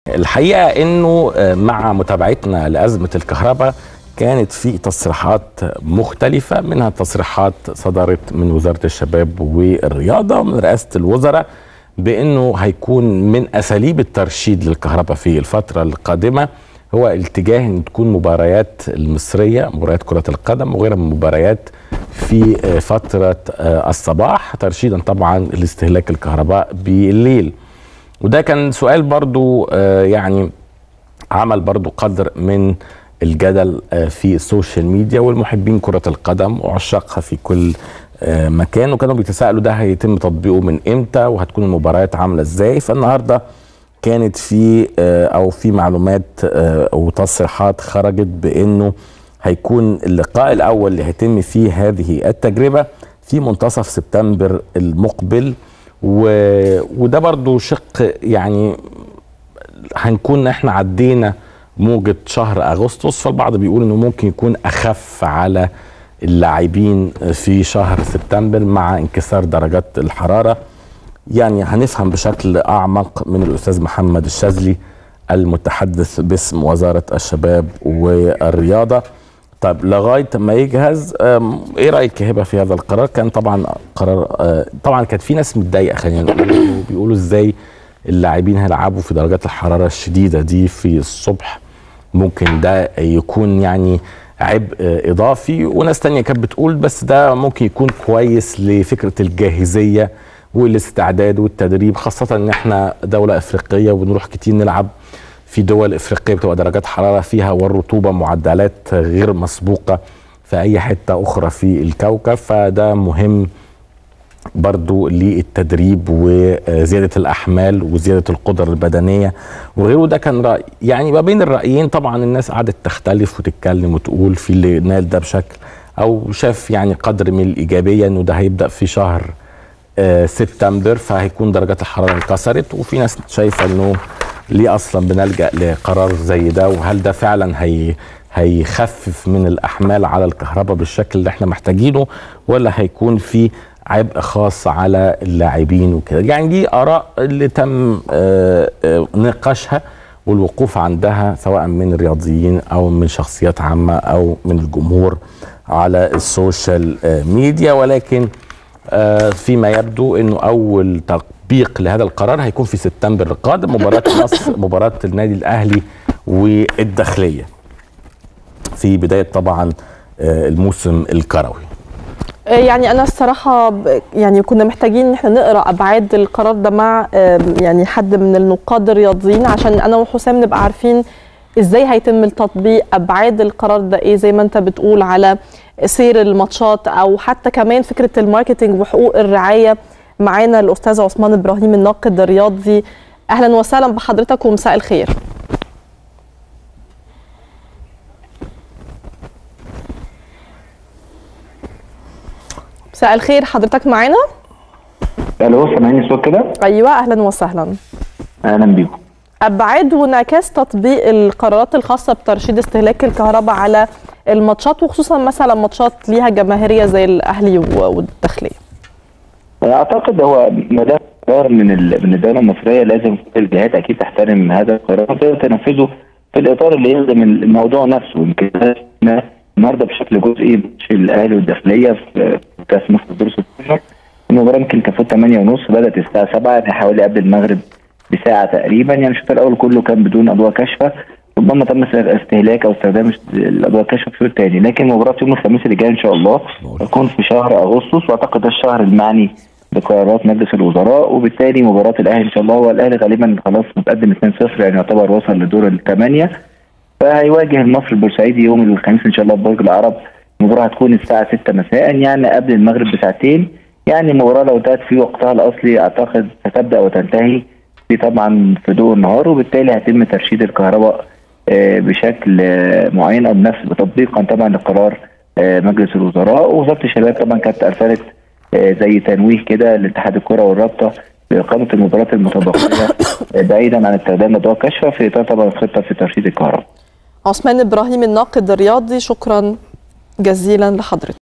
الحقيقه انه مع متابعتنا لازمه الكهرباء كانت في تصريحات مختلفه منها تصريحات صدرت من وزاره الشباب والرياضه ومن رئاسه الوزراء بانه هيكون من اساليب الترشيد للكهرباء في الفتره القادمه هو الاتجاه ان تكون مباريات المصريه مباريات كره القدم وغيرها من المباريات في فتره الصباح ترشيدا طبعا لاستهلاك الكهرباء بالليل وده كان سؤال برضو يعني عمل برضو قدر من الجدل في السوشيال ميديا والمحبين كرة القدم وعشاقها في كل مكان وكانوا بيتساءلوا ده هيتم تطبيقه من امتى وهتكون المباريات عاملة ازاي فالنهارده كانت في او في معلومات او تصريحات خرجت بانه هيكون اللقاء الاول اللي هيتم فيه هذه التجربه في منتصف سبتمبر المقبل و... وده برضو شق يعني هنكون احنا عدينا موجة شهر اغسطس فالبعض بيقول انه ممكن يكون اخف على اللاعبين في شهر سبتمبر مع انكسار درجات الحراره يعني هنفهم بشكل اعمق من الاستاذ محمد الشاذلي المتحدث باسم وزاره الشباب والرياضه طب لغايه ما يجهز ايه رايك يا هبه في هذا القرار كان طبعا قرار طبعا كانت في ناس متضايقه خلينا نقول بيقولوا ازاي اللاعبين هيلعبوا في درجات الحراره الشديده دي في الصبح ممكن ده يكون يعني عبء اضافي وناس تانية كانت بتقول بس ده ممكن يكون كويس لفكره الجاهزيه والاستعداد والتدريب خاصه ان احنا دوله افريقيه وبنروح كتير نلعب في دول افريقيه بتبقى درجات حراره فيها والرطوبه معدلات غير مسبوقه في اي حته اخرى في الكوكب فده مهم برضو للتدريب وزياده الاحمال وزياده القدره البدنيه وغيره ده كان راي يعني ما بين الرايين طبعا الناس قعدت تختلف وتتكلم وتقول في اللي نال ده بشكل او شاف يعني قدر من الايجابيه انه ده هيبدا في شهر آه سبتمبر فهيكون درجات الحراره انكسرت وفي ناس شايفه انه ليه اصلا بنلجا لقرار زي ده وهل ده فعلا هي هيخفف من الاحمال على الكهرباء بالشكل اللي احنا محتاجينه ولا هيكون في عبء خاص على اللاعبين وكده يعني دي اراء اللي تم نقاشها والوقوف عندها سواء من الرياضيين او من شخصيات عامه او من الجمهور على السوشيال ميديا ولكن فيما يبدو انه اول تطبيق لهذا القرار هيكون في سبتمبر القادم مباراه مصر مباراه النادي الاهلي والداخليه في بدايه طبعا الموسم الكروي يعني انا الصراحه يعني كنا محتاجين ان احنا نقرا ابعاد القرار ده مع يعني حد من النقاد الرياضيين عشان انا وحسام نبقى عارفين ازاي هيتم التطبيق ابعاد القرار ده ايه زي ما انت بتقول على سير الماتشات او حتى كمان فكره الماركتنج وحقوق الرعايه معانا الاستاذ عثمان ابراهيم الناقد الرياضي اهلا وسهلا بحضرتك ومساء الخير مساء الخير حضرتك معانا الو سامعيني الصوت كده ايوه اهلا وسهلا اهلا بيكم ابعاد وانعكاس تطبيق القرارات الخاصه بترشيد استهلاك الكهرباء على الماتشات وخصوصا مثلا ماتشات ليها جماهيريه زي الاهلي والداخليه اعتقد هو ما دام قرار من من الدوله المصريه لازم كل الجهات اكيد تحترم هذا القرار وتنفذه في الاطار اللي يخدم الموضوع نفسه يمكن النهارده بشكل جزئي ماتش الاهلي والداخليه في كاس مصر دور 16 المباراه يمكن كانت 8 ونص بدات الساعه 7 يعني حوالي قبل المغرب بساعه تقريبا يعني الشوط الاول كله كان بدون اضواء كاشفه ربما تم استهلاك او استخدام الاضواء الكاشفه في الشوط الثاني لكن مباراه يوم الخميس اللي جاي ان شاء الله تكون في شهر اغسطس واعتقد ده الشهر المعني بقرارات مجلس الوزراء وبالتالي مباراه الاهلي ان شاء الله هو الاهلي غالبا خلاص متقدم 2-0 يعني يعتبر وصل لدور الثمانيه فهيواجه المصري البورسعيدي يوم الخميس ان شاء الله برج العرب المباراه هتكون الساعه 6 مساء يعني قبل المغرب بساعتين يعني المباراه لو انتهت في وقتها الاصلي اعتقد ستبدا وتنتهي في طبعا في ضوء النهار وبالتالي هيتم ترشيد الكهرباء بشكل معين او بنفس تطبيقا طبعا لقرار مجلس الوزراء ووزاره الشباب طبعا كانت ارسلت زي تنويه كده لاتحاد الكره والرابطه باقامه المباريات المتبقيه بعيدا عن استخدام اضواء كاشفه في اطار طبعا الخطه في ترشيد الكهرباء. عثمان ابراهيم الناقد الرياضي شكرا جزيلا لحضرتك.